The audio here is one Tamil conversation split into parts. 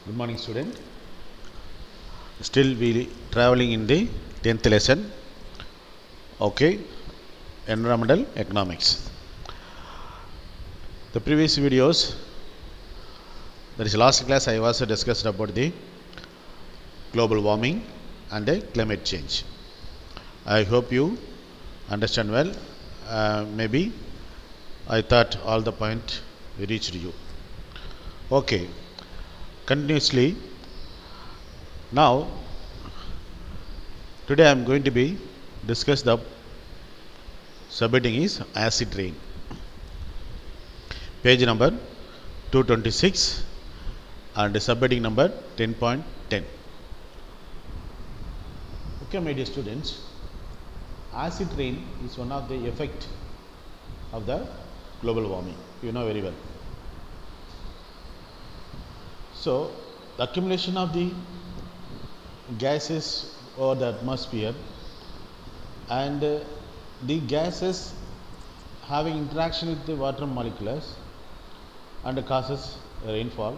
Good morning, student. Still we traveling in the 10th lesson. Okay, environmental economics. The previous videos, that is last class I was discussed about the global warming and the climate change. I hope you understand well. Uh, maybe I thought all the point reached you. Okay, continuously. Now, today I am going to be discuss the subheading is acid rain. Page number 226 and subheading number 10.10. Okay, my dear students, acid rain is one of the effect of the global warming. You know very well. So, the accumulation of the gases over the atmosphere and uh, the gases having interaction with the water molecules and causes rainfall.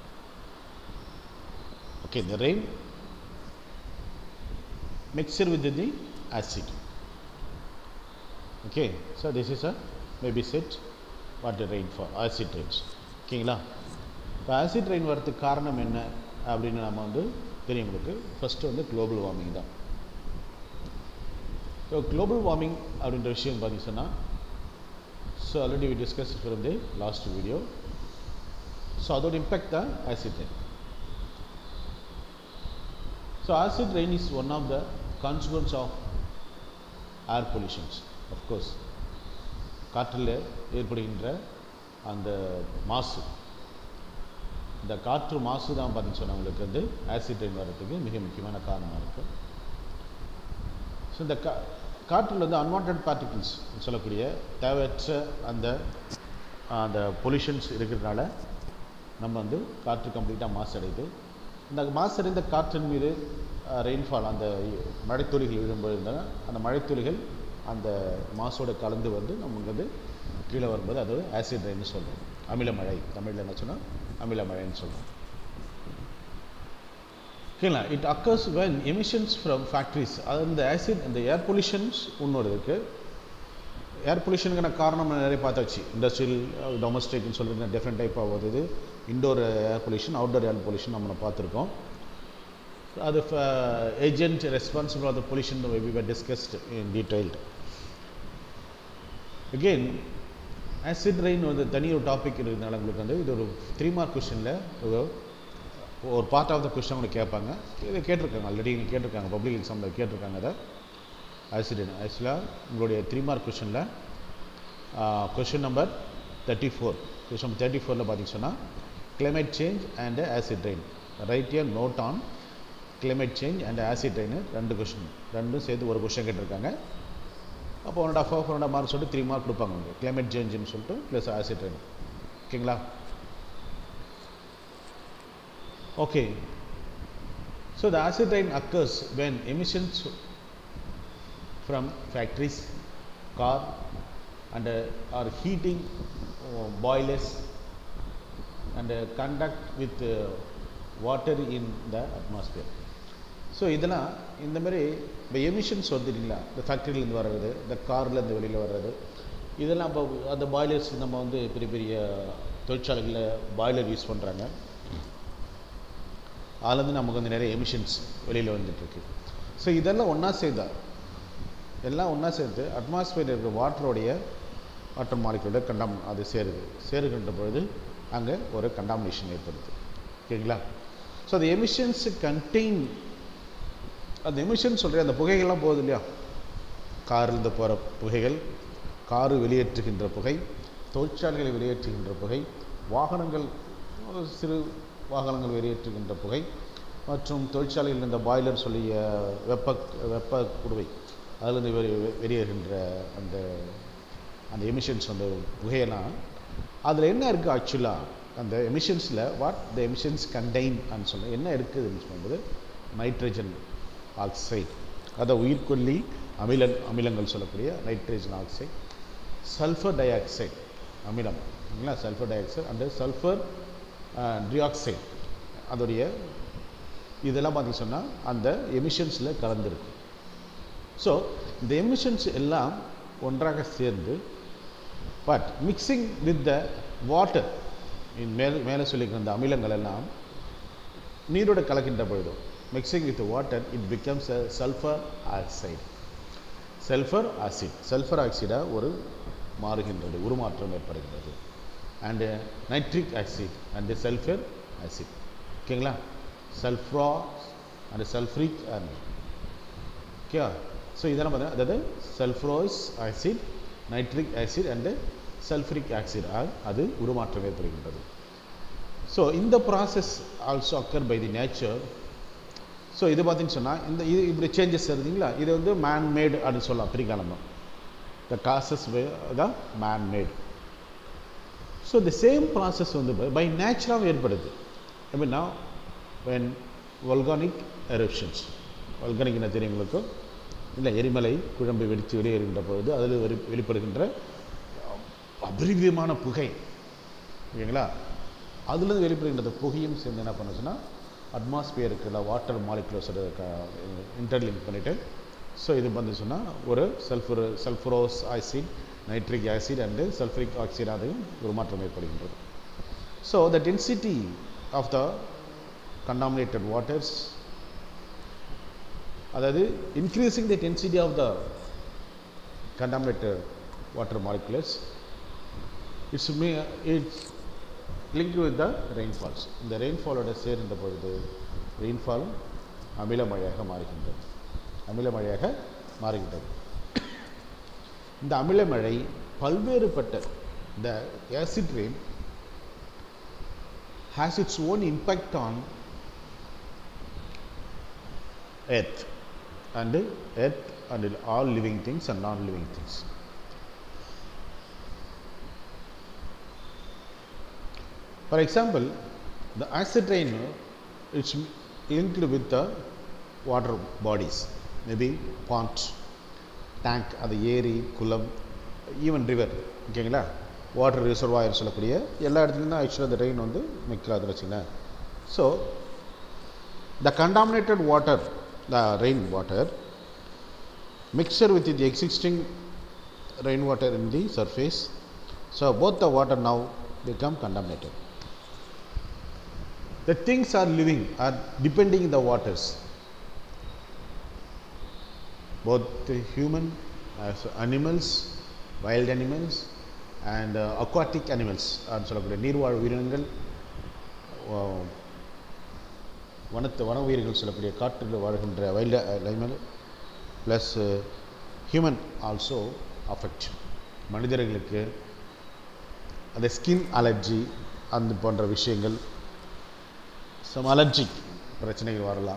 Okay, the rain mixture with the acid. Okay, so this is a maybe set what the rainfall, acid rains. ஓகேங்களா இப்போ ஆசிட் ரெயின் வரதுக்கு காரணம் என்ன அப்படின்னு நம்ம வந்து தெரியும் உங்களுக்கு ஃபஸ்ட்டு வந்து குளோபல் வார்மிங் தான் ஸோ குளோபல் வார்மிங் அப்படின்ற விஷயம் பார்த்தீங்க சொன்னால் so already we discuss from the last video so அதோட இம்பேக்ட் தான் acid rain so acid rain is one of the consequence of air pollutions of course காற்றில் ஏற்படுகின்ற அந்த மாசு இந்த காற்று மாசு தான் பார்த்தீங்கன்னு சொன்னால் உங்களுக்கு வந்து ஆசிட் ரெயின் வர்றதுக்கு மிக முக்கியமான காரணமாக இருக்குது ஸோ இந்த கா காற்றில் வந்து அன்வான்ட் பார்ட்டிகிள்ஸ் சொல்லக்கூடிய தேவையற்ற அந்த அந்த பொல்யூஷன்ஸ் இருக்கிறதுனால நம்ம வந்து காற்று கம்ப்ளீட்டாக மாசடையுது இந்த மாசடைந்த காற்றின் மீது ரெயின்ஃபால் அந்த மழைத்துளிகள் விழும்போது அந்த மழைத்துளிகள் அந்த மாசோட கலந்து வந்து நமக்கு வந்து கீழே வரும்போது அது ஆசிட் ரெயின்னு சொல்கிறோம் அமில மழை தமிழில் என்ன சொன்னால் அமில மழைன்னு சொல்கிறோம் ஓகேங்களா it occurs when emissions from factories அது இந்த ஆசிட் இந்த ஏர் பொல்யூஷன்ஸ் இன்னொரு இருக்குது ஏர் பொல்யூஷனுக்கான காரணம் நிறைய பார்த்தாச்சு இண்டஸ்ட்ரியல் டொமஸ்டிக்னு சொல்லிட்டு டிஃப்ரெண்ட் டைப் ஆக வருது indoor air pollution outdoor air pollution நம்ம பார்த்துருக்கோம் அது agent responsible of the pollution we were discussed in detailed again acid rain வந்து தனி ஒரு டாபிக் இருக்கிறதுனால உங்களுக்கு வந்து இது ஒரு த்ரீ மார்க் கொஷனில் ஒரு பார்ட் ஆஃப் த கொஷின் உங்களுக்கு கேட்பாங்க இதை கேட்டிருக்காங்க ஆல்ரெடி நீங்கள் கேட்டிருக்காங்க பப்ளிக் எக்ஸாமில் கேட்டிருக்காங்க அதை ஆசிட் ரெயின் ஆக்சுவலாக உங்களுடைய த்ரீ மார்க் கொஷனில் question number thirty four question number thirty ஃபோரில் பார்த்தீங்க சொன்னால் climate change and acid rain write year note on climate change and acid rain ரெண்டு கொஷின் ரெண்டும் சேர்த்து ஒரு கொஷின் கேட்டிருக்காங்க அப்போ one and half four and mark சொல்லிட்டு த்ரீ மார்க் கொடுப்பாங்க உங்களுக்கு கிளைமேட் சேஞ்சுன்னு சொல்லிட்டு ப்ளஸ் ஆசிட் ரெயின் ஓகேங்களா okay so the acid rain occurs when emissions from factories car and R heating boilers and conduct with water in the atmosphere so இதெல்லாம் இந்த மாதிரி இப்போ எமிஷன்ஸ் வந்துட்டீங்களா இந்த ஃபேக்ட்ரியிலேருந்து வர்றது இந்த கார்லேருந்து வெளியில் வர்றது இதெல்லாம் இப்போ அந்த பாய்லர்ஸ் நம்ம வந்து பெரிய பெரிய தொழிற்சாலைகளில் பாய்லர் யூஸ் பண்ணுறாங்க அதுலேருந்து நமக்கு வந்து நிறைய எமிஷன்ஸ் வெளியில் வந்துட்டுருக்கு ஸோ இதெல்லாம் ஒன்றா சேர்ந்தா எல்லாம் ஒன்றா சேர்த்து அட்மாஸ்பியரில் இருக்கிற வாட்டருடைய வாட்டர் மாலிக்கோட கண்டாம் அது சேருது சேருகின்ற பொழுது அங்கே ஒரு கண்டாமினேஷன் ஏற்படுது ஓகேங்களா ஸோ அந்த எமிஷன்ஸ் கண்டெயின் அந்த எமிஷன் சொல்கிற அந்த புகைகள்லாம் போகுது இல்லையா காரிலிருந்து போகிற புகைகள் காரு வெளியேற்றுகின்ற புகை தொழிற்சாலைகளை வெளியேற்றுகின்ற புகை வாகனங்கள் சிறு வாகனங்கள் வெளியேற்றுகின்ற புகை மற்றும் தொழிற்சாலையில் இந்த பாய்லர் சொல்லிய வெப்ப வெப்ப குடுவை அதிலிருந்து வெளி வெளியேறுகின்ற அந்த அந்த எமிஷன்ஸ் அந்த புகையெல்லாம் அதில் என்ன இருக்குது ஆக்சுவலாக அந்த எமிஷன்ஸில் வாட் த எமிஷன்ஸ் கண்டெயின் அப்படின்னு சொல்ல என்ன இருக்குதுன்னு சொல்லும்போது நைட்ரஜன் ஆக்சைடு அதை உயிர்கொல்லி அமிலன் அமிலங்கள் சொல்லக்கூடிய nitrogen oxide sulphur dioxide அமிலம் இல்லைங்களா sulphur dioxide and sulphur trioxide அதோடைய இதெல்லாம் பார்த்தீங்க சொன்னால் அந்த எமிஷன்ஸில் கலந்துருக்கு ஸோ இந்த எமிஷன்ஸ் எல்லாம் ஒன்றாக சேர்ந்து but mixing with the water மேல் மேலே சொல்லிக்கிற அந்த அமிலங்கள் எல்லாம் நீரோட கலக்கின்ற பொழுது mixing with water it becomes a sulphur oxide sulphur acid sulphur ஆக்சைடாக ஒரு மாறுகின்றது உருமாற்றம் ஏற்படுகின்றது and nitric acid and sulphur acid ஓகேங்களா sulphur and sulphuric acid okay so இதெல்லாம் பார்த்தீங்கன்னா அதாவது sulphurous acid nitric acid and sulphuric acid அது உருமாற்றம் ஏற்படுகின்றது ஸோ இந்த process also occur by the nature so இது பார்த்தீங்கன்னு சொன்னால் இந்த இது இப்படி சேஞ்சஸ் வருதுங்களா இது வந்து மேன் மேடு அப்படின்னு சொல்லலாம் பிரிக்காலமா த காசஸ் தான் man made so the same process வந்து பை நேச்சுராக ஏற்படுது எப்படின்னா வென் வல்கானிக் எரப்ஷன்ஸ் வல்கானிக் என்ன தெரியும் உங்களுக்கு இல்லை எரிமலை குழம்பு வெடித்து வெளியேறுகின்ற பொழுது அதில் வெளி வெளிப்படுகின்ற அபரிவிதமான புகை ஓகேங்களா அதுலேருந்து வெளிப்படுகின்ற புகையும் சேர்ந்து என்ன பண்ணுச்சுன்னா அட்மாஸ்பியருக்கு இல்லை வாட்டர் மாலிகுலர்ஸோட இன்டர்லிங்க் பண்ணிவிட்டு ஸோ இது வந்து சொன்னால் ஒரு sulphur sulphurous acid nitric acid and sulphuric oxide அதையும் ஒரு மாற்றம் ஏற்படுகின்றது so the density of the contaminated waters அதாவது increasing the density of the contaminated water molecules it's me it's linked with the rainfalls இந்த ரெயின்ஃபாலோட சேர்ந்த பொழுது ரெயின்ஃபால் அமில மழையாக மாறுகின்றது அமில மழையாக மாறுகின்றது இந்த அமில மழை பல்வேறுபட்ட இந்த acid rain has its own impact on earth and earth and all living things and non-living things. For example, the acid rain is linked with the water bodies, maybe pond, tank, அது ஏரி குளம் ஈவன் ரிவர் ஓகேங்களா வாட்டர் ரிசர்வாயர் சொல்லக்கூடிய எல்லா இடத்துலையும் தான் ஆக்சுவலாக அந்த ரெயின் வந்து மிக்காதுன்னு வச்சுங்களேன் so the contaminated water the rain water mixture with the existing rain water in the surface so both the water now become contaminated the things are living are depending in the waters both the human as animals wild animals and uh, aquatic animals அப்படின்னு சொல்லக்கூடிய நீர்வாழ் உயிரினங்கள் வ- வனத்து வன உயிர்கள் சொல்லக்கூடிய காற்றில் வாழ்கின்ற wild animal plus human also affect மனிதர்களுக்கு அந்த ஸ்கின் அலர்ஜி அந்த போன்ற விஷயங்கள் சம் அலர்ஜிக் பிரச்சனைகள் வரலாம்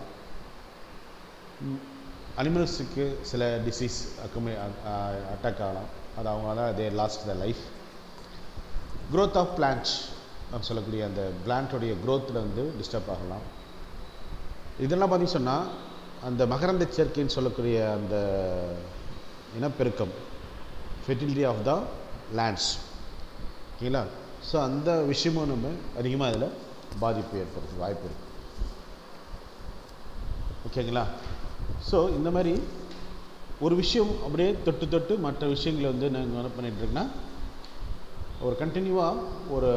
அனிமல்ஸுக்கு சில டிசீஸ் அக்குமே அட்டாக் ஆகலாம் அது அவங்களால they lost the life growth of plant அப்படின்னு சொல்லக்கூடிய அந்த பிளான்ட்டோடைய growthல வந்து டிஸ்டர்ப் ஆகலாம் இதெல்லாம் பார்த்தீங்கன்னு சொன்னால் அந்த மகரந்த சேர்க்கைன்னு சொல்லக்கூடிய அந்த இனப்பெருக்கம் ஃபெர்டிலிட்டி ஆஃப் த லேண்ட்ஸ் ஓகேங்களா ஸோ அந்த விஷயமும் நம்ம அதிகமாக அதில் பாதிப்பு ஏற்படுறது வாய்ப்பு இருக்கு ஓகேங்களா ஸோ இந்த மாதிரி ஒரு விஷயம் அப்படியே தொட்டு தொட்டு மற்ற விஷயங்களை வந்து நாங்கள் என்ன பண்ணிட்டு இருக்கோன்னா ஒரு கண்டினியூவாக ஒரு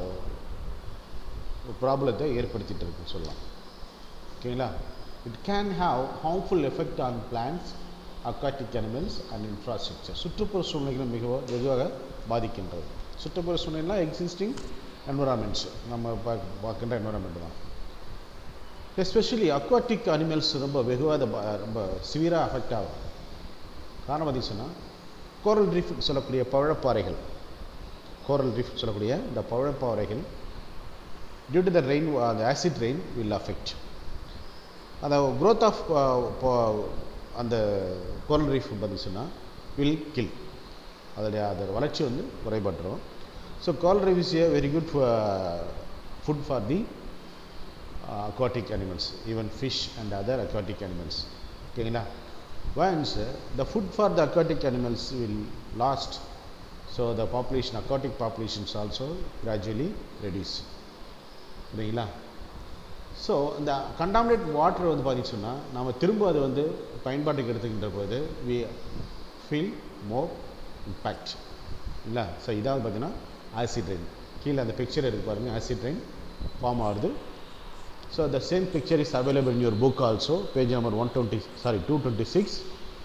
ப்ராப்ளத்தை ஏற்படுத்திட்டு இருக்குன்னு சொல்லலாம் ஓகேங்களா it can have harmful effect on plants aquatic animals and infrastructure சுற்றுப்புற சூழ்நிலைகளை மிக வெகுவாக பாதிக்கின்றது சுற்றுப்புற சூழ்நிலைனா எக்ஸிஸ்டிங் என்வரான்மெண்ட்ஸ் நம்ம பார்க்க பார்க்கின்ற என்வரான்மெண்ட் தான் எஸ்பெஷலி அக்வாட்டிக் அனிமல்ஸ் ரொம்ப வெகுவாக பா- ரொம்ப சிவியராக அஃபெக்ட் ஆகும் காரணம் பார்த்திங்க சொன்னால் கோரல் ரீஃப் சொல்லக்கூடிய பவழப்பாறைகள் கோரல் ரீஃப் சொல்லக்கூடிய இந்த பவழப்பாறைகள் டியூ டு த ரெயின் அந்த ஆசிட் ரெயின் வில் அஃபெக்ட் அந்த growth ஆஃப் அந்த கோரல் ரீஃப் பார்த்திங்க சொன்னால் வில் கில் அதோடைய அதோட வளர்ச்சி வந்து குறைபட்டுரும் so coral reef is a very good food for the aquatic animals even fish and other aquatic animals ஓகேங்களா once uh, the food for the aquatic animals will last so the population aquatic populations also gradually reduce சரிங்களா ஸோ இந்த கண்டாமினேட் வாட்டர் வந்து பார்த்தீங்கன்னு சொன்னால் நம்ம திரும்ப அதை வந்து பயன்பாட்டுக்கு எடுத்துக்கின்ற போது வி ஃபீல் மோர் இம்பேக்ட் இல்லை ஸோ இதாவது பார்த்தீங்கன்னா ஆசிட் ரெயின் கீழே அந்த பிக்சர் இருக்குது பாருங்கள் ஆசிட் ரெயின் ஃபார்ம் ஆகுது so the same picture is available in your book also page number one twenty sorry two twenty six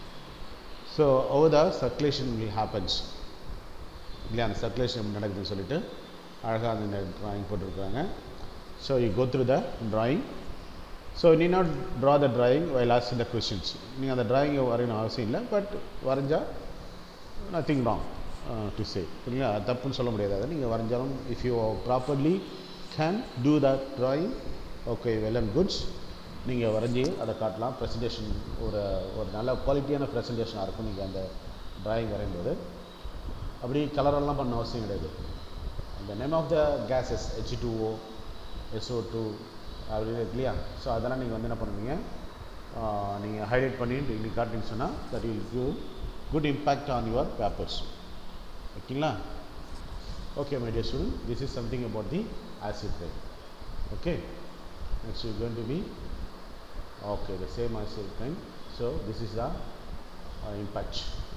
so over the circulation will happens இல்லையா அந்த சர்க்குலேஷன் நடக்குதுன்னு சொல்லிட்டு அழகாக அந்த ட்ராயிங் போட்டிருக்காங்க so you go through the drawing so need not draw the drawing while asking the questions நீங்கள் அந்த ட்ராயிங்கை வரையணும் அவசியம் இல்லை பட் வரைஞ்சா நத்திங் ராங் டு சே இல்லைங்களா அது தப்புன்னு சொல்ல முடியாது அதை நீங்கள் வரைஞ்சாலும் if you properly can do the drawing okay well and goods நீங்கள் வரைஞ்சி அதை காட்டலாம் ப்ரெசன்டேஷன் ஒரு ஒரு நல்ல குவாலிட்டியான ப்ரெசன்டேஷனாக இருக்கும் நீங்கள் அந்த ட்ராயிங் வரையும்போது அப்படி கலரெல்லாம் பண்ண அவசியம் கிடையாது அந்த name of the gases H two O S O two அப்படின்னு இருக்கு இல்லையா ஸோ அதெல்லாம் நீங்கள் வந்து என்ன பண்ணுவீங்க நீங்கள் ஹைலைட் பண்ணி நீங்கள் காட்டின்னு சொன்னால் that will give good impact on your papers ஓகேங்களா okay my dear student this is something about the acid rain okay next is going to be okay the same acid pen so this is the uh, impact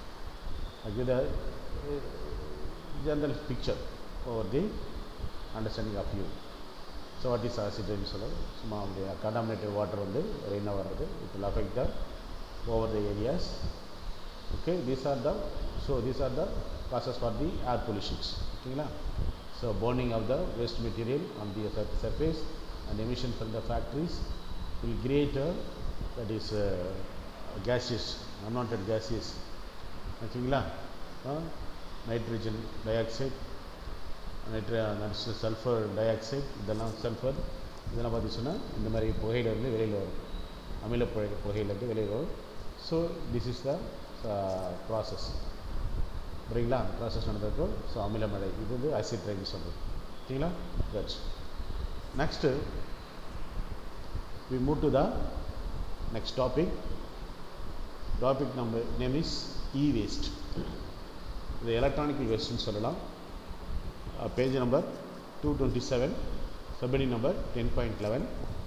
I give the uh, general picture over the understanding of you so what is acid rain சொல்ல சும்மா வந்து contaminated water வந்து ரெயினாக வர்றது it will affect the over the areas okay these are the so these are the causes for the air pollutions ஓகேங்களா so burning of the waste material on the sur- surface and emission from the factories will create a, that is uh, gases unwanted gases ஓகேங்களா நைட்ரஜன் டை ஆக்சைடு நைட்ர சல்ஃபர் டை ஆக்சைடு இதெல்லாம் சல்ஃபர் இதெல்லாம் பார்த்துச்சுன்னா இந்த மாதிரி புகையிலேருந்து வெளியில் வரும் அமில புகை புகையிலேருந்து வெளியில் வரும் so this is the process புரியுங்களா ப்ராசஸ் நடந்திருக்கு ஸோ அமில மழை இது வந்து ஆசிட் ட்ரைன் சொல்கிறது ஓகேங்களா that's next we move to the next topic topic number name is e-waste இது எலக்ட்ரானிக் வேஸ்ட்னு சொல்லலாம் page number two twenty seven சபடி number ten point eleven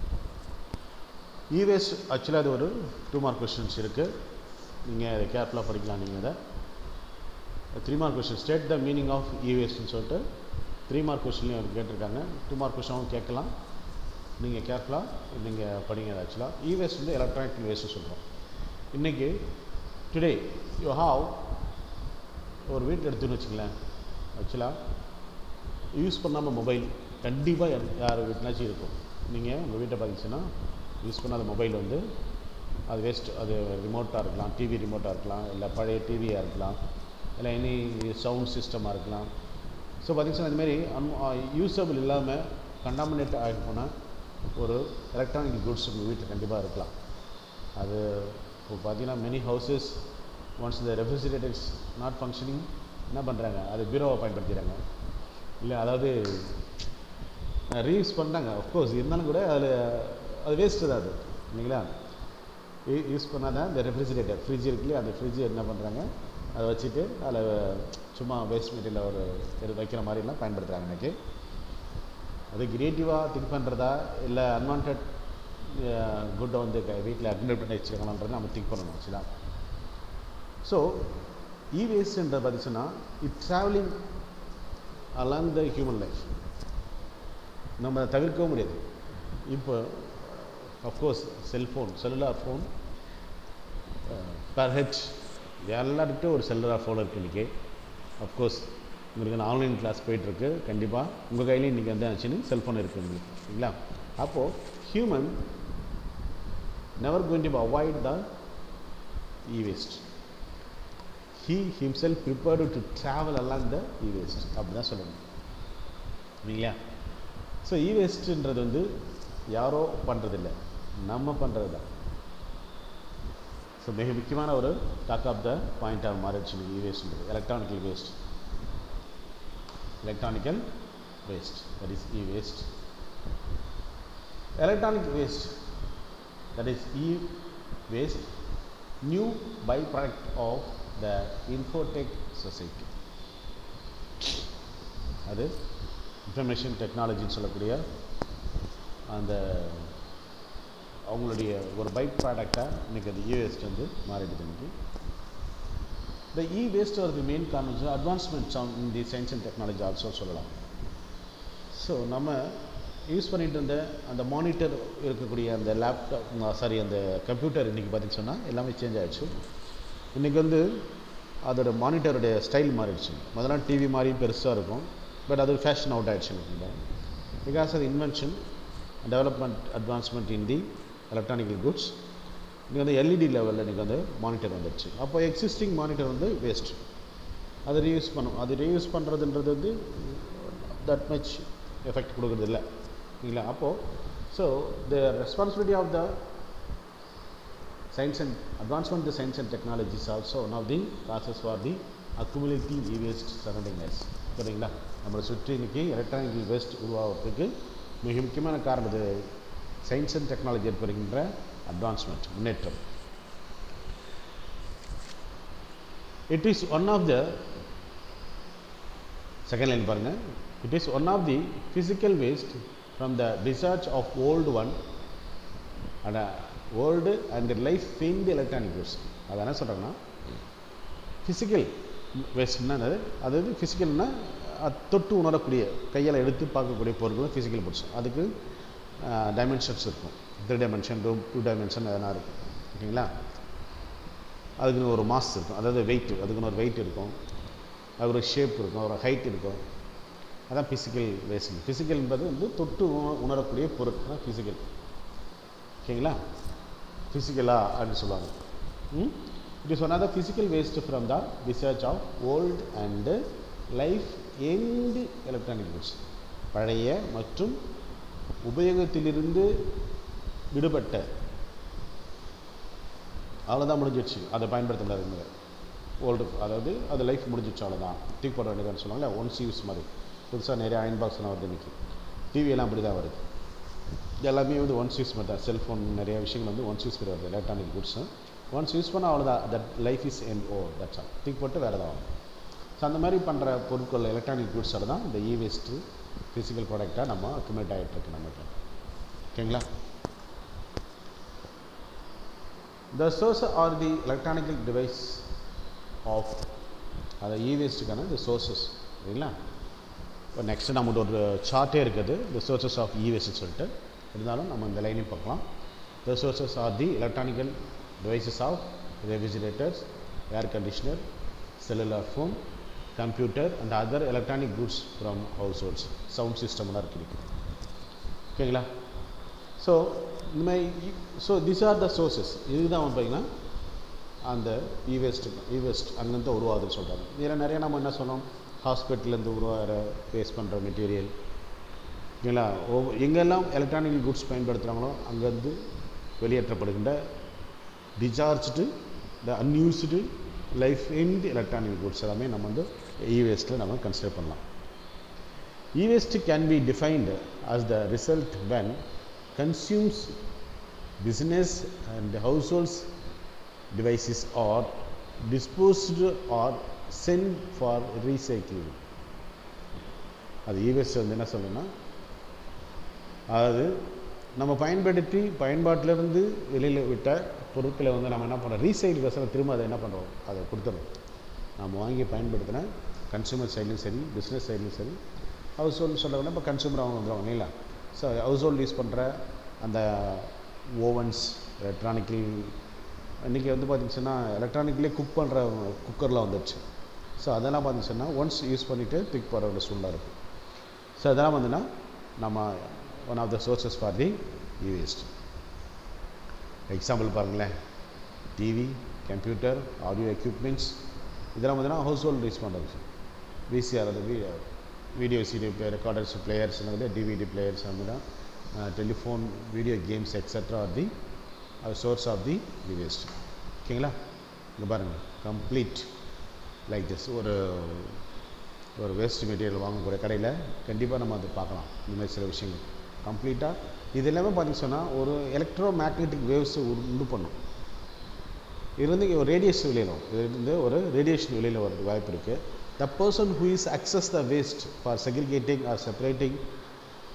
e waste ஆக்சுவலாக அது ஒரு டூ மார்க் கொஷின்ஸ் இருக்குது நீங்கள் அதை கேர்ஃபுல்லாக படிக்கலாம் நீங்கள் அதை three mark question state the meaning of இவேஸ்ட்னு சொல்லிட்டு த்ரீ மார்க் கொஷின்லையும் அவர் கேட்டிருக்காங்க டூ மார்க் கொஷினும் கேட்கலாம் நீங்கள் கேர்ஃபுல்லாக நீங்கள் படிங்க ஆக்சுவலாக இவேஸ்ட் வந்து எலக்ட்ரானிக் வேஸ்ட்டு சொல்கிறோம் இன்றைக்கி டுடே யூ ஹாவ் ஒரு வீட்டில் எடுத்துன்னு வச்சுங்களேன் ஆக்சுவலாக யூஸ் பண்ணாமல் மொபைல் கண்டிப்பாக யார் யார் வீட்டினாச்சும் இருக்கும் நீங்கள் உங்கள் வீட்டை பார்த்தீங்கன்னா யூஸ் பண்ணாத மொபைல் வந்து அது வேஸ்ட் அது ரிமோட்டாக இருக்கலாம் டிவி ரிமோட்டாக இருக்கலாம் இல்லை பழைய டிவியாக இருக்கலாம் இல்லை எனி சவுண்ட் சிஸ்டமாக இருக்கலாம் ஸோ பார்த்தீங்கன்னா இந்த மாதிரி அன் யூஸபிள் இல்லாமல் கண்டாமினேட் ஆகி போனால் ஒரு எலக்ட்ரானிக் குட்ஸ் உங்கள் வீட்டில் கண்டிப்பாக இருக்கலாம் அது இப்போ பார்த்தீங்கன்னா மெனி ஹவுசஸ் ஒன்ஸ் இந்த ரெஃப்ரிஜிரேட்டர்ஸ் நாட் ஃபங்க்ஷனிங் என்ன பண்ணுறாங்க அது பீரோவை பயன்படுத்திடுறாங்க இல்லை அதாவது ரீயூஸ் பண்ணுறாங்க அஃப்கோர்ஸ் இருந்தாலும் கூட அதில் அது வேஸ்ட்டு தான் அது இல்லைங்களா யூஸ் பண்ணாதான் இந்த ரெஃப்ரிஜிரேட்டர் ஃப்ரிட்ஜ் இருக்குல்லையே அந்த ஃப்ரிட்ஜ் என்ன பண்ணுறாங்க அதை வச்சுட்டு அதில் சும்மா வேஸ்ட் மெட்டீரியல் ஒரு எடு வைக்கிற மாதிரிலாம் பயன்படுத்துகிறாங்க இன்றைக்கி அது கிரியேட்டிவாக திங்க் பண்ணுறதா இல்லை அன்வான்ட் குட்டை வந்து வீட்டில் அக்னேட் பண்ணி வச்சுருக்கலான்றது நம்ம திங்க் பண்ணணும் ஆக்சுவலாக ஸோ இ வேஸ்ட்ன்ற பார்த்துச்சுன்னா it travelling along the human life நம்ம அதை தவிர்க்கவும் முடியாது இப்போ அஃப்கோர்ஸ் செல்ஃபோன் செல்லுலார் ஃபோன் பர் ஹெச் எல்லாருக்கிட்டும் ஒரு செல்லுலார் ஃபோன் இருக்குது இன்றைக்கி அஃப்கோர்ஸ் உங்களுக்கு ஆன்லைன் கிளாஸ் போயிட்டுருக்கு கண்டிப்பாக உங்கள் கையிலையும் இன்றைக்கி வந்து ஆச்சுன்னு செல்ஃபோன் இருக்குது உங்களுக்கு சரிங்களா அப்போது human never going to avoid the e waste he himself prepared to travel along the e waste அப்படி தான் சொல்லணும் இல்லைங்களா ஸோ இ வேஸ்ட்டுன்றது வந்து யாரோ பண்ணுறதில்ல நம்ம பண்ணுறது தான் ஸோ மிக முக்கியமான ஒரு talk of the point of மாறிடுச்சு இ வேஸ்ட்ன்றது electronical waste electronical waste that is e-waste electronic waste that is e-waste new byproduct of the infotech society அது இன்ஃபர்மேஷன் டெக்னாலஜின்னு சொல்லக்கூடிய அந்த அவங்களுடைய ஒரு பை ப்ராடக்டாக இன்றைக்கி அது இ வேஸ்ட் வந்து மாறிடுது இன்னைக்கு இந்த இ வேஸ்ட் வரது மெயின் காரணம் advancements on in the science and technology also சொல்லலாம் ஸோ நம்ம யூஸ் பண்ணிட்டு இருந்த அந்த மானிட்டர் இருக்கக்கூடிய அந்த லேப்டாப் சாரி அந்த கம்ப்யூட்டர் இன்றைக்கி பார்த்திங்க சொன்னால் எல்லாமே சேஞ்ச் ஆகிடுச்சு இன்றைக்கி வந்து அதோட மானிட்டருடைய ஸ்டைல் மாறிடுச்சு முதல்ல டிவி மாதிரி பெருசாக இருக்கும் பட் அது ஃபேஷன் அவுட் ஆகிடுச்சு பிகாஸ் அது invention development advancement in the electronical goods இங்கே வந்து எல்இடி லெவலில் இன்றைக்கி வந்து மானிட்டர் வந்துடுச்சு அப்போ எக்ஸிஸ்டிங் மானிட்டர் வந்து வேஸ்ட் அதை ரீயூஸ் பண்ணும் அது ரீயூஸ் பண்ணுறதுன்றது வந்து தட் மச் எஃபெக்ட் கொடுக்குறது இல்லை இல்லைங்களா அப்போது so the responsibility of the science and advancement in the science and technology is also one of the causes for the accumulative e-waste surrounding us சரிங்களா நம்மளை சுற்றி இன்னைக்கு எலக்ட்ரானிக் வேஸ்ட் உருவாகிறதுக்கு மிக முக்கியமான காரணம் இது சயின்ஸ் அண்ட் டெக்னாலஜி ஏற்படுகின்ற அட்வான்ஸ்மெண்ட் முன்னேற்றம் it is one of the second line பாருங்கள் it is one of the physical waste from the discharge of old one and old and life in the electronic goods அது என்ன சொல்கிறாங்கன்னா ஃபிசிக்கல் வேஸ்ட்னா என்னது அதாவது ஃபிசிக்கல்னா தொட்டு உணரக்கூடிய கையால் எடுத்து பார்க்கக்கூடிய பொருட்கள் ஃபிசிக்கல் குட்ஸ் அதுக்கு டைமென்ஷன்ஸ் இருக்கும் three dimension two two dimension அதெல்லாம் இருக்கும் ஓகேங்களா அதுக்குன்னு ஒரு மாஸ் இருக்கும் அதாவது வெயிட் அதுக்குன்னு ஒரு வெயிட் இருக்கும் அது ஒரு ஷேப் இருக்கும் ஒரு ஹைட் இருக்கும் அதான் ஃபிசிக்கல் வேஸ்ட் ஃபிசிக்கல் என்பது வந்து தொட்டு உண- உணரக்கூடிய பொருள் தான் ஃபிசிக்கல் ஓகேங்களா ஃபிசிக்கலா அப்படின்னு சொல்லுவாங்க it is one of the physical waste from the research of old and life end electronic goods பழைய மற்றும் உபயோகத்திலிருந்து விடுபட்ட அவ்வளோதான் முடிஞ்சிடுச்சு அதை பயன்படுத்த முடியாது இனிமேல் ஓல்டு அதாவது அது லைஃப் முடிஞ்சிடுச்சு அவ்வளோதான் தூக்கி போட வேண்டியதுன்னு சொல்லுவாங்கல்ல ஒன்ஸ் யூஸ் மாதிரி புதுசாக நிறைய அயன் பாக்ஸ்லாம் வருது இன்னைக்கு டிவியெல்லாம் அப்படி தான் வருது இது எல்லாமே வந்து ஒன்ஸ் யூஸ் மாதிரி தான் செல்ஃபோன் நிறைய விஷயங்கள் வந்து ஒன்ஸ் யூஸ் வருது எலக்ட்ரானிக் குட்ஸு ஒன்ஸ் யூஸ் பண்ணால் அவ்வளோதான் that life is end oh that's all தூக்கி போட்டு வேறு ஏதாவது ஸோ அந்த மாதிரி பண்ணுற பொருட்கள் எலக்ட்ரானிக் குட்ஸில் தான் இந்த இ வேஸ்ட்டு ஃபிசிக்கல் ப்ராடக்டாக நம்ம அக்குமேட் ஆகிட்டு இருக்கு நம்மகிட்ட ஓகேங்களா the source or the electronic device of அது இ வேஸ்ட்டுக்கான the sources சரிங்களா இப்போ நெக்ஸ்ட்டு நம்மகிட்ட ஒரு சார்ட்டே இருக்குது the sources of இ வேஸ்ட்னு சொல்லிட்டு இருந்தாலும் நம்ம இந்த லைனையும் பார்க்கலாம் the sources are the electronical devices of refrigerators air conditioner cellular phone computer and other electronic goods from households sound system எல்லாம் இருக்குது ஓகேங்களா ஸோ இந்த மாதிரி so this are the sources இதுதான் வந்து பார்த்தீங்கன்னா அந்த இவேஸ்ட் இவேஸ்ட் அங்கேருந்து உருவாகுதுன்னு சொல்கிறாங்க இதில் நிறைய நம்ம என்ன சொன்னோம் ஹாஸ்பிட்டல்லேருந்து உருவாகிற வேஸ்ட் பண்ணுற மெட்டீரியல் இல்லைங்களா ஒவ்வொரு எங்கெல்லாம் எலக்ட்ரானிக் குட்ஸ் பயன்படுத்துகிறாங்களோ அங்கேருந்து வெளியேற்றப்படுகின்ற discharged the unused life in the electronic goods எல்லாமே நம்ம வந்து இ வேஸ்ட்டில் நம்ம கன்சிடர் பண்ணலாம் E-waste can be defined as the result when consumes business and households devices are disposed or sent for recycling. அது e-waste வந்து என்ன சொல்லணும்னா அதாவது நம்ம பயன்படுத்தி பயன்பாட்டிலிருந்து வெளியில் விட்ட பொருட்களை வந்து நம்ம என்ன பண்ணுறோம் ரீசைக்கிள் வசதி திரும்ப அதை என்ன பண்ணுறோம் அதை கொடுத்துறோம் நம்ம வாங்கி பயன்படுத்தின கன்சூமர் சைட்லையும் சரி பிஸ்னஸ் சைட்லையும் சரி ஹவுஸ் ஹோல்டு சொல்கிறவங்க இப்போ கன்சூமர் அவங்க வந்துடுவாங்க இல்லைங்களா ஸோ ஹவுஸ் ஹோல்டு யூஸ் பண்ணுற அந்த ஓவன்ஸ் எலக்ட்ரானிக்கல் இன்றைக்கி வந்து பார்த்திங்கன்னா எலக்ட்ரானிக்லேயே குக் பண்ணுற குக்கர்லாம் வந்துடுச்சு ஸோ அதெல்லாம் பார்த்திங்கன்னா ஒன்ஸ் யூஸ் பண்ணிவிட்டு தூக்கி போகிற ஒரு சூழ்நிலை இருக்குது ஸோ அதெல்லாம் வந்துன்னா நம்ம one of the sources for the e waste example பாருங்களேன் டிவி கம்ப்யூட்டர் ஆடியோ எக்யூப்மெண்ட்ஸ் இதெல்லாம் பார்த்தீங்கன்னா ஹவுஸ் ஹோல்டு யூஸ் பண்ணுறது விசிஆர் அது video CD player recorders players வந்து டிவிடி பிளேயர்ஸ் அப்படின்னா telephone video games extra are the source of the the waste ஓகேங்களா இங்கே பாருங்கள் கம்ப்ளீட் லைக் திஸ் ஒரு ஒரு வேஸ்ட் மெட்டீரியல் வாங்கக்கூடிய கடையில் கண்டிப்பாக நம்ம அதை பார்க்கலாம் இந்த மாதிரி சில விஷயங்கள் கம்ப்ளீட்டாக இது எல்லாமே பார்த்தீங்கன்னு சொன்னால் ஒரு எலக்ட்ரோ மேக்னெட்டிக் வேவ்ஸ் உண்டு பண்ணும் இதுலேருந்து இங்கே ஒரு ரேடியஸ் வெளியிடும் இதுலேருந்து ஒரு ரேடியேஷன் வெளியில் வரதுக்கு வாய்ப்பு இருக்குது the person who is access the waste for segregating or separating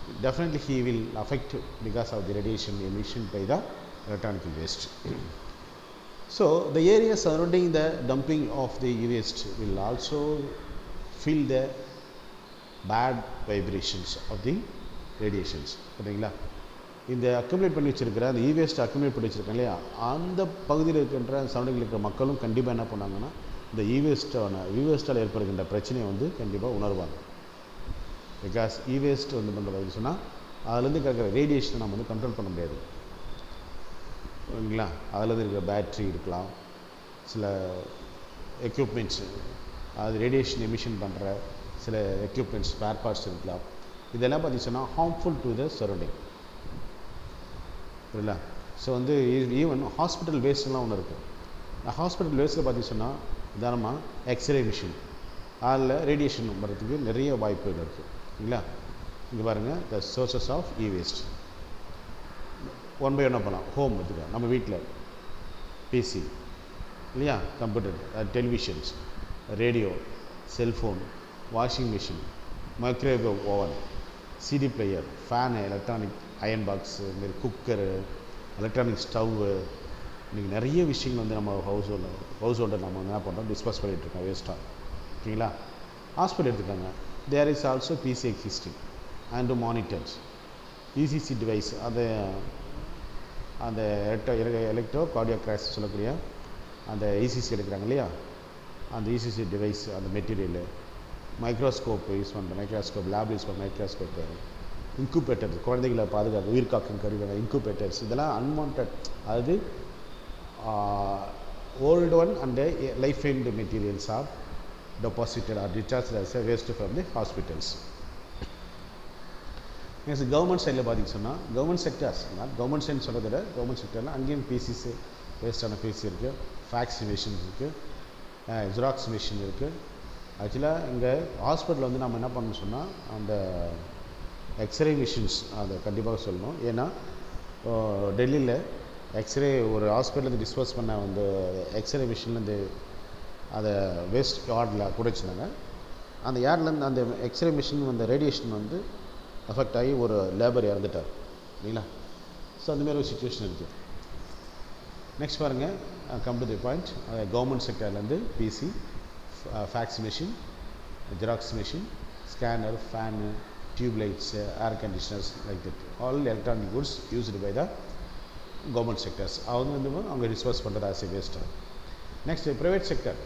definitely he will affect because of the radiation emission by the electronic waste. so the area surrounding the dumping of the e-waste will also feel the bad vibrations of the radiations சரிங்களா இந்த அக்குமுலேட் பண்ணி வச்சிருக்கிற அந்த இவேஸ்ட் அக்குமுலேட் பண்ணி வச்சிருக்கேன் இல்லையா அந்த பகுதியில் இருக்கின்ற சரௌண்டிங்கில் இருக்கிற மக்களும் கண்டிப்பாக என்ன பண்ணாங்கன்னா இந்த இவேஸ்டான இவேஸ்டால் ஏற்படுகின்ற பிரச்சனையை வந்து கண்டிப்பாக உணர்வாங்க பிகாஸ் இவேஸ்ட் வந்து பண்ணுறது சொன்னால் அதுலேருந்து கிடைக்கிற ரேடியேஷனை நம்ம வந்து கண்ட்ரோல் பண்ண முடியாது ஓகேங்களா அதுலேருந்து இருக்கிற பேட்ரி இருக்கலாம் சில எக்யூப்மெண்ட்ஸு அது ரேடியேஷன் எமிஷன் பண்ணுற சில எக்யூப்மெண்ட்ஸ் ஸ்பேர் பார்ட்ஸ் இருக்கலாம் இதெல்லாம் பார்த்தீங்கன்னா ஹார்ம்ஃபுல் டு த சரௌண்டிங் புரியல ஸோ வந்து ஈவன் ஹாஸ்பிட்டல் வேஸ்ட்லாம் ஒன்று இருக்குது ஹாஸ்பிட்டல் வேஸ்ட்டில் பார்த்தீங்கன்னா உதாரணமாக எக்ஸ்ரே மிஷின் அதில் ரேடியேஷன் வர்றதுக்கு நிறைய வாய்ப்புகள் இருக்குது இல்லைங்களா இங்கே பாருங்கள் the sources of e waste one by ஒன்னாக போகலாம் ஹோம் எடுத்துக்கலாம் நம்ம வீட்டில் பிசி இல்லையா computer televisions radio cellphone washing machine microwave oven CD player fan electronic iron box இதுமாரி குக்கரு எலக்ட்ரானிக் ஸ்டவ்வு இன்றைக்கி நிறைய விஷயங்கள் வந்து நம்ம ஹவுஸ் ஹோல்டர் ஹவுஸ் ஹோல்டர் நம்ம என்ன பண்ணுறோம் டிஸ்போஸ் பண்ணிகிட்ருக்கோம் வேஸ்ட்டாக ஓகேங்களா ஹாஸ்பிட்டல் எடுத்துக்கோங்க there is also PC existing and monitors ECG device அது அந்த எலக்ட்ரோ எலக்ட்ரோ கார்டியோ கிராஸ் சொல்லக்கூடிய அந்த இசிசி எடுக்கிறாங்க இல்லையா அந்த இசிசி டிவைஸ் அந்த மெட்டீரியலு மைக்ரோஸ்கோப் யூஸ் பண்ணுற மைக்ரோஸ்கோப் லேப் யூஸ் பண்ணுற மைக்ரோஸ்கோப்பு இன்குபேட்டர் குழந்தைகளை பாதுகாக்க உயிர் காக்கும் கருவிகள் இன்குபேட்டர்ஸ் இதெல்லாம் அன்வான்ட் அதாவது old one and life end materials are deposited or discharge as a waste from the hospitals next government சைடில் பார்த்தீங்க சொன்னால் கவர்மெண்ட் செக்டர்ஸ் கவர்மெண்ட் சைடு சொல்கிறத விட கவர்மெண்ட் செக்டரில் அங்கேயும் பிசிஸ் வேஸ்டான பிசி இருக்குது ஃபேக்ஸ் மிஷின் இருக்குது ஜெராக்ஸ் மிஷின் இருக்குது ஆக்சுவலாக இங்கே ஹாஸ்பிட்டலில் வந்து நம்ம என்ன பண்ணணும் சொன்னால் அந்த எக்ஸ்ரே மிஷின்ஸ் அதை கண்டிப்பாக சொல்லணும் ஏன்னா டெல்லியில் எக்ஸ்ரே ஒரு ஹாஸ்பிட்டலேருந்து டிஸ்போஸ் பண்ண அந்த எக்ஸ்ரே மிஷின்லேருந்து அதை வேஸ்ட் யார்டில் குடைச்சினாங்க அந்த யார்ட்லேருந்து அந்த எக்ஸ்ரே மிஷின் அந்த ரேடியேஷன் வந்து அஃபெக்ட் ஆகி ஒரு லேபர் இறந்துட்டார் இல்லைங்களா ஸோ அந்தமாரி ஒரு சுச்சுவேஷன் இருக்குது நெக்ஸ்ட் பாருங்கள் come to the point government செக்டர்லேருந்து PC fax machine xerox machine scanner fan tube lights air conditioners like that all electronic goods used by the government sectors அவங்க வந்து அவங்க டிஸ்போஸ் பண்ணுறது ஆஸ் ஏ வேஸ்ட்டாக நெக்ஸ்ட் ப்ரைவேட் செக்டர்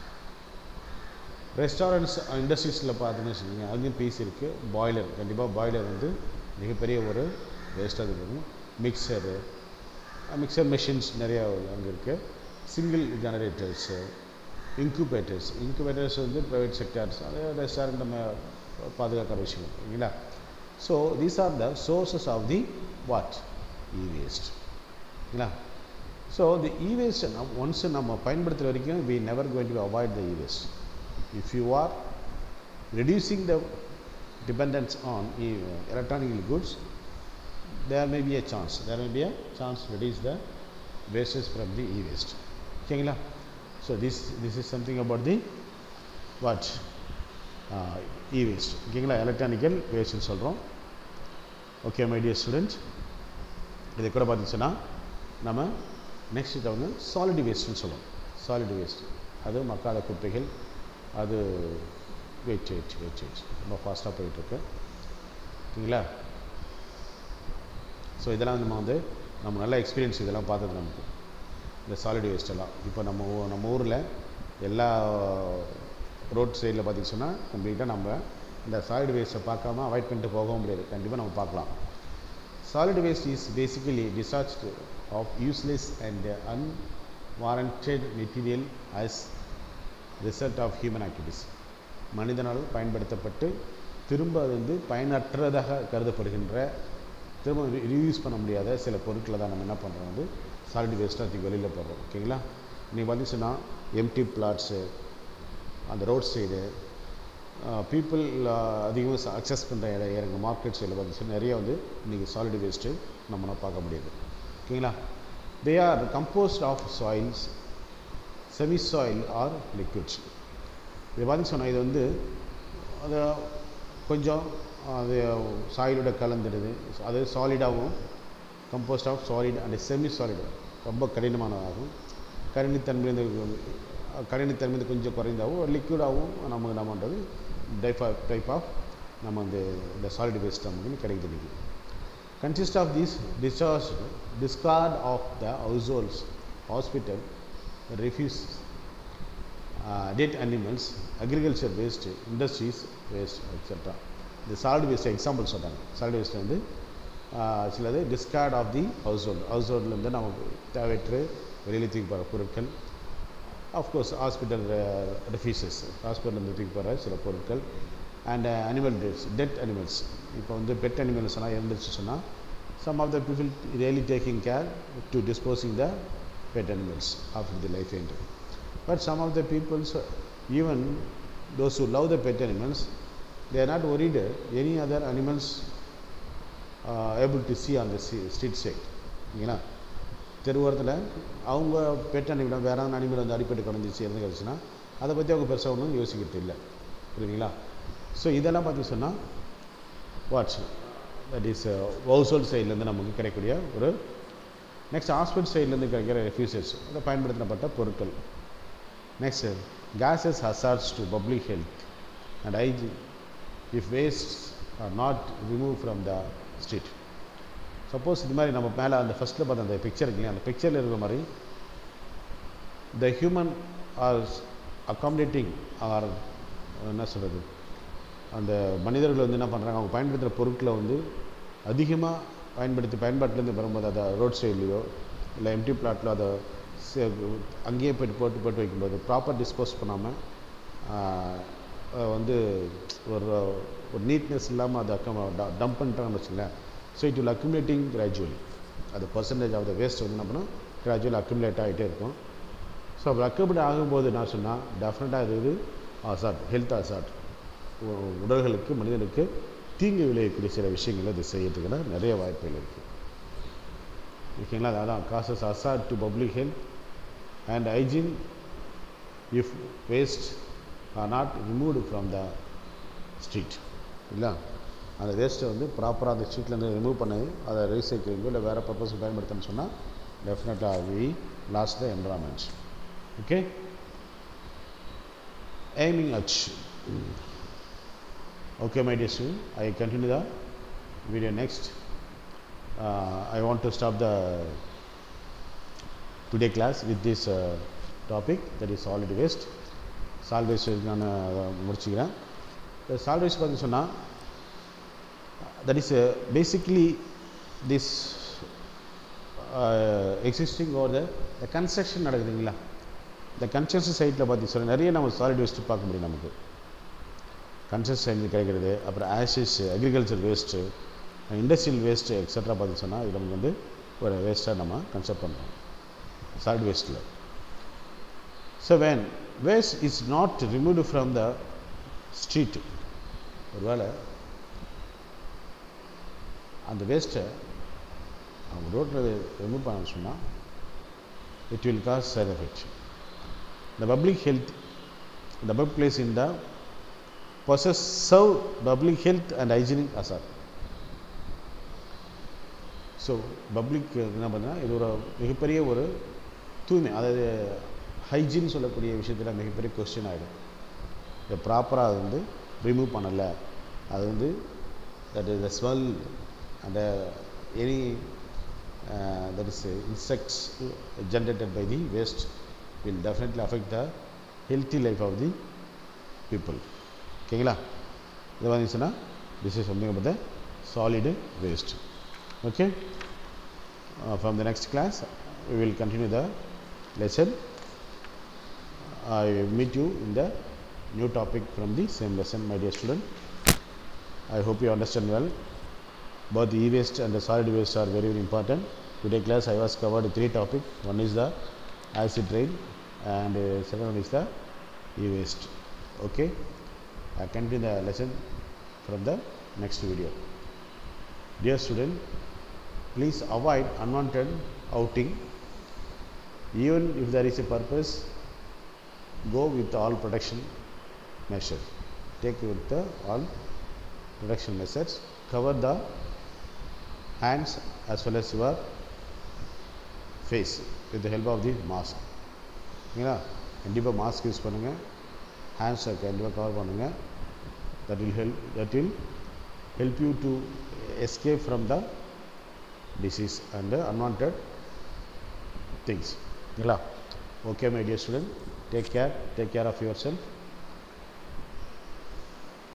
ரெஸ்டாரண்ட்ஸ் இண்டஸ்ட்ரீஸில் பார்த்தீங்கன்னு வச்சுக்கோங்க அங்கேயும் பீஸ் இருக்குது பாய்லர் கண்டிப்பாக பாய்லர் வந்து மிகப்பெரிய ஒரு வேஸ்ட்டாக இருக்குது மிக்சரு மிக்சர் மிஷின்ஸ் நிறையா அங்கே இருக்குது சிங்கிள் ஜெனரேட்டர்ஸு இன்குபேட்டர்ஸ் இன்குபேட்டர்ஸ் வந்து ப்ரைவேட் செக்டர்ஸ் அது ரெஸ்டாரண்ட் நம்ம பாதுகாக்கிற விஷயம் இல்லைங்களா so these are the sources of the what e waste இல்லைங்களா so the e waste once நம்ம பயன்படுத்துகிற வரைக்கும் we never going to avoid the e waste if you are reducing the dependence on e- electronic goods there may be a chance there may be a chance to reduce the wastes from the e-waste ஓகேங்களா so this this is something about the what e waste ஓகேங்களா எலக்ட்ரானிக்கல் வேஸ்ட்னு சொல்கிறோம் ஓகே மை டியர் ஸ்டூடெண்ட் இது கூட பார்த்துச்சுன்னா நம்ம நெக்ஸ்ட் இதை வந்து சாலிட் வேஸ்ட்னு சொல்லுவோம் சாலிட் வேஸ்ட் அது மக்காத குப்பைகள் அது வெயிட் வெயிட் வெயிட் வெயிட் ரொம்ப ஃபாஸ்ட்டாக போயிட்டுருக்கு ஓகேங்களா ஸோ இதெல்லாம் நம்ம வந்து நம்ம நல்ல எக்ஸ்பீரியன்ஸ் இதெல்லாம் பார்த்தது நமக்கு இந்த சாலிட் வேஸ்ட் எல்லாம் இப்போ நம்ம ஊ- நம்ம ஊரில் எல்லா ரோட் சைடில் பார்த்தீங்கன்னு சொன்னால் கம்ப்ளீட்டாக நம்ம இந்த சாலிட் வேஸ்ட்டை பார்க்காம அவாய்ட் பண்ணிட்டு போகவும் முடியாது கண்டிப்பாக நம்ம பார்க்கலாம் solid waste is basically discharged of useless and unwarranted material as result of human activities மனிதனால் பயன்படுத்தப்பட்டு திரும்ப அது வந்து பயனற்றதாக கருதப்படுகின்ற திரும்ப ரீயூஸ் பண்ண முடியாத சில பொருட்களை தான் நம்ம என்ன பண்ணுறோம் வந்து சாலிட் வேஸ்ட்டாக அதுக்கு வெளியில் போடுறோம் ஓகேங்களா நீங்கள் வந்துச்சுன்னா எம்டி பிளாட்ஸு அந்த ரோட் சைடு பீப்புள் அதிகமாக அக்சஸ் பண்ணுற இட இறங்க மார்க்கெட் சைடில் பார்த்துச்சுன்னா நிறைய வந்து இன்றைக்கி சாலிட் வேஸ்ட்டு நம்மளால் பார்க்க முடியுது ஓகேங்களா they are compost of soils semi soil or liquids இது பார்த்து சொன்னால் இது வந்து அது கொஞ்சம் அது சாயிலோட கலந்துடுது அது சாலிடாகவும் compost of solid and semi solid ரொம்ப கடினமானதாகும் கடினத்தன்மையிலிருந்து கடினத்தன்மை கொஞ்சம் குறைந்தாகவும் லிக்விடாகவும் நமக்கு என்ன பண்ணுறது டைப் ஆஃப் டைப் ஆஃப் நம்ம அந்த இந்த சாலிட் வேஸ்ட் நமக்கு கிடைக்குது இன்றைக்கி consist of these discharge discard of the households hospital refuse uh, dead animals agriculture waste industries waste etc இந்த சாலிட் வேஸ்ட் எக்ஸாம்பிள் சொல்கிறாங்க சாலிட் வேஸ்ட் வந்து ஆஹ், சிலது discard of the household house ஹோல்ட்லேருந்து நம்ம தேவையற்று வெளியில் தூக்கி போகிற பொருட்கள் ஆஃப்கோர்ஸ் ஹாஸ்பிட்டல் ரெஃப்யூசஸ் ஹாஸ்பிட்டலேருந்து தூக்கி போகிற சில பொருட்கள் and animal deads dead animals இப்போ வந்து பெட் அனிமல்ஸ் எல்லாம் இருந்துச்சு சொன்னால் some of the people really taking care to disposing the pet animals after the life end but some of the peoples even those who love the pet animals they are not worried any other animals uh, able to see on the sea- street side இல்லைங்களா தெருவோரத்தில் அவங்க பெட் அனிமல் வேற அனிமல் வந்து அடிப்பட்டு கிடந்துச்சு இறந்து கிடச்சுன்னா அதை பற்றி அவங்க பெருசாக ஒன்றும் யோசிக்கிறது இல்லை புரியுதுங்களா ஸோ இதெல்லாம் பார்த்து சொன்னால் watch that is household சைட்லேருந்து நமக்கு கிடைக்கக்கூடிய ஒரு நெக்ஸ்ட் ஹாஸ்பிட்டல் சைட்லேருந்து கிடைக்கிற ரெஃப்யூசஸ் அதை பயன்படுத்தப்பட்ட பொருட்கள் next gases hazards to public health and hygiene if wastes are not removed from the street suppose இது மாதிரி நம்ம மேலே அந்த ஃபஸ்ட்டில் பார்த்த அந்த பிக்சர் இல்லையா அந்த பிக்சரில் இருக்கிற மாதிரி the human are accommodating or என்ன சொல்கிறது அந்த மனிதர்கள் வந்து என்ன பண்ணுறாங்க அவங்க பயன்படுத்துகிற பொருட்களை வந்து அதிகமாக பயன்படுத்தி பயன்பாட்டிலேருந்து வரும்போது அதை ரோட் சைட்லேயோ இல்லை எம்டி பிளாட்டில் அதை சே- அங்கேயே போய்ட்டு போட்டு போட்டு வைக்கும்போது ப்ராப்பர் டிஸ்போஸ் பண்ணாமல் வந்து ஒரு ஒரு நீட்னஸ் இல்லாமல் அதை டம்ப் பண்ணிட்டாங்கன்னு வச்சுங்களேன் so it will accumulating gradually அது பர்சன்டேஜ் ஆஃப் த வேஸ்ட் வந்து என்ன பண்ணும் கிராஜுவல் அக்யூமுலேட் ஆகிட்டே இருக்கும் ஸோ அப்படி அக்யூமுலேட் ஆகும்போது நான் சொன்னால் டெஃபினட்டாக இது அசாட் ஹெல்த் அசாட் உடல்களுக்கு மனிதனுக்கு தீங்கு விளைவிக்கக்கூடிய சில விஷயங்களை இது செய்யறதுக்குள்ள நிறைய வாய்ப்புகள் இருக்குது ஓகேங்களா அதான் causes hazard to public health and hygiene if waste are not removed from the street இல்லை அந்த வேஸ்ட்டை வந்து ப்ராப்பராக அந்த ஸ்ட்ரீட்லேருந்து ரிமூவ் பண்ணி அதை ரீசைக்கிளிங்கோ இல்லை வேறு பர்பஸ்க்கு பயன்படுத்தணும்னு சொன்னால் டெஃபினட்டாக we lose the environment okay aiming at okay my dear student i continue the video next uh, i want to stop the today class with this uh, topic that is solid waste solid waste நான் முடிச்சுக்கிறேன் இந்த solid waste பார்த்து சொன்னால் that is uh, basically this uh, existing or the the construction நடக்குதுங்களா இந்த கன்ஸ்ட்ரக்ஷன் சைட்டில் பார்த்து சொல்ல நிறைய நம்ம சாலிட் வேஸ்ட்டு பார்க்க முடியும் நமக்கு கன்ஸ்ட்ரக்ஷன் சைட்டில் கிடைக்கிறது அப்புறம் ashes agriculture waste industrial waste extra பார்த்து சொன்னால் இது நமக்கு வந்து ஒரு வேஸ்ட்டாக நம்ம கன்செப்ட் பண்ணுறோம் சாலிட் வேஸ்ட்டில் so when waste is not removed from the street ஒருவேளை அந்த வேஸ்ட்டை அவங்க ரோட்டில் ரிமூவ் பண்ண சொன்னால் it will cause side effect the public health the public place in the possess serve public health and hygienic hazard so public என்ன பண்ணுன்னா இது ஒரு மிகப்பெரிய ஒரு தூய்மை அதாவது ஹைஜீன் சொல்லக்கூடிய விஷயத்தில் மிகப்பெரிய கொஸ்டின் ஆகிடும் இதை ப்ராப்பராக அது வந்து ரிமூவ் பண்ணலை அது வந்து தட் இஸ் த ஸ்மெல் அந்த any that is insects generated by the waste will definitely affect the healthy life of the people ஓகேங்களா இது வந்துச்சுன்னா this is something about the solid waste okay uh, from the next class we will continue the lesson i meet you in the new topic from the same lesson my dear student i hope you understand well both the e-waste and the solid waste are very very important today class i was covered three topics one is the acid rain and uh, second one is the e-waste okay i continue the lesson from the next video dear student please avoid unwanted outing even if there is a purpose go with all protection measure take with the all reduction methods cover the hands as well as your face with the help of the mask ஓகேங்களா கண்டிப்பாக மாஸ்க் யூஸ் பண்ணுங்கள் ஹேண்ட்ஸை கண்டிப்பாக கவர் பண்ணுங்கள் that will help that will help you to escape from the disease and the unwanted things. Okay, my dear student, take care, take care of yourself.